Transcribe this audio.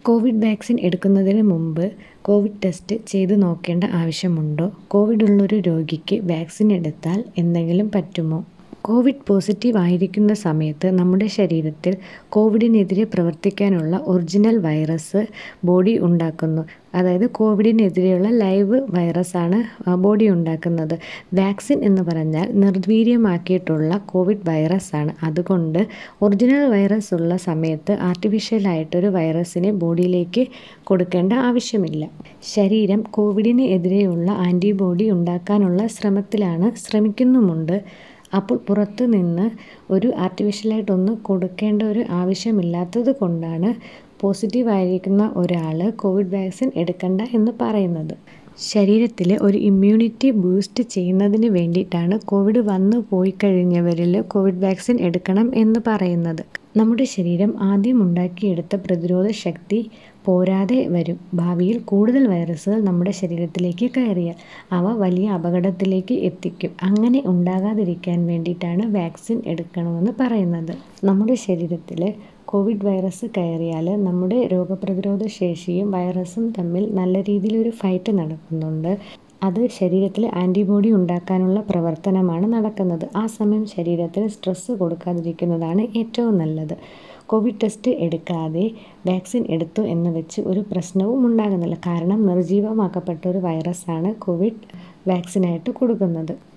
Covid vaccine എടുക്കുന്നതിന് മുമ്പ് Covid test ചെയ്ത് നോക്കേണ്ട ആവശ്യമുണ്ടോ കോവിഡ് ഉള്ളൊരു രോഗിക്ക് വാക്സിൻ എടുത്താൽ എന്തെങ്കിലും പറ്റുമോ കോവിഡ് പോസിറ്റീവ് ആയിരിക്കുന്ന സമയത്ത് നമ്മുടെ ശരീരത്തിൽ കോവിഡിനെതിരെ പ്രവർത്തിക്കാനുള്ള ഒറിജിനൽ വൈറസ് ബോഡി ഉണ്ടാക്കുന്നു അതായത് കോവിഡിനെതിരെയുള്ള ലൈവ് വൈറസാണ് ബോഡി ഉണ്ടാക്കുന്നത് വാക്സിൻ എന്ന് പറഞ്ഞാൽ നിർവീര്യമാക്കിയിട്ടുള്ള കോവിഡ് വൈറസാണ് അതുകൊണ്ട് ഒറിജിനൽ വൈറസ് ഉള്ള സമയത്ത് ആർട്ടിഫിഷ്യലായിട്ടൊരു വൈറസിനെ ബോഡിയിലേക്ക് കൊടുക്കേണ്ട ആവശ്യമില്ല ശരീരം കോവിഡിന് എതിരെയുള്ള ആൻറ്റിബോഡി ഉണ്ടാക്കാനുള്ള ശ്രമത്തിലാണ് ശ്രമിക്കുന്നുമുണ്ട് അപ്പോൾ പുറത്ത് നിന്ന് ഒരു ആർട്ടിഫിഷ്യലായിട്ടൊന്ന് കൊടുക്കേണ്ട ഒരു ആവശ്യമില്ലാത്തത് കൊണ്ടാണ് പോസിറ്റീവ് ആയിരിക്കുന്ന ഒരാൾ കോവിഡ് വാക്സിൻ എടുക്കണ്ട എന്ന് പറയുന്നത് ശരീരത്തിൽ ഒരു ഇമ്മ്യൂണിറ്റി ബൂസ്റ്റ് ചെയ്യുന്നതിന് വേണ്ടിയിട്ടാണ് കോവിഡ് വന്നു പോയി കഴിഞ്ഞവരിൽ കോവിഡ് വാക്സിൻ എടുക്കണം എന്ന് പറയുന്നത് നമ്മുടെ ശരീരം ആദ്യം ഉണ്ടാക്കിയെടുത്ത പ്രതിരോധ ശക്തി പോരാതെ വരും ഭാവിയിൽ കൂടുതൽ വൈറസുകൾ നമ്മുടെ ശരീരത്തിലേക്ക് കയറിയാൽ അവ വലിയ അപകടത്തിലേക്ക് എത്തിക്കും അങ്ങനെ ഉണ്ടാകാതിരിക്കാൻ വേണ്ടിയിട്ടാണ് വാക്സിൻ എടുക്കണമെന്ന് പറയുന്നത് നമ്മുടെ ശരീരത്തിൽ കോവിഡ് വൈറസ് കയറിയാൽ നമ്മുടെ രോഗപ്രതിരോധ ശേഷിയും വൈറസും തമ്മിൽ നല്ല രീതിയിലൊരു ഫൈറ്റ് നടക്കുന്നുണ്ട് അത് ശരീരത്തിൽ ആൻറ്റിബോഡി ഉണ്ടാക്കാനുള്ള പ്രവർത്തനമാണ് നടക്കുന്നത് ആ സമയം ശരീരത്തിന് സ്ട്രെസ്സ് കൊടുക്കാതിരിക്കുന്നതാണ് ഏറ്റവും നല്ലത് കോവിഡ് ടെസ്റ്റ് എടുക്കാതെ വാക്സിൻ എടുത്തു എന്ന് വെച്ച് ഒരു പ്രശ്നവും ഉണ്ടാകുന്നില്ല കാരണം നിർജ്ജീവമാക്കപ്പെട്ട ഒരു വൈറസാണ് കോവിഡ് വാക്സിനായിട്ട് കൊടുക്കുന്നത്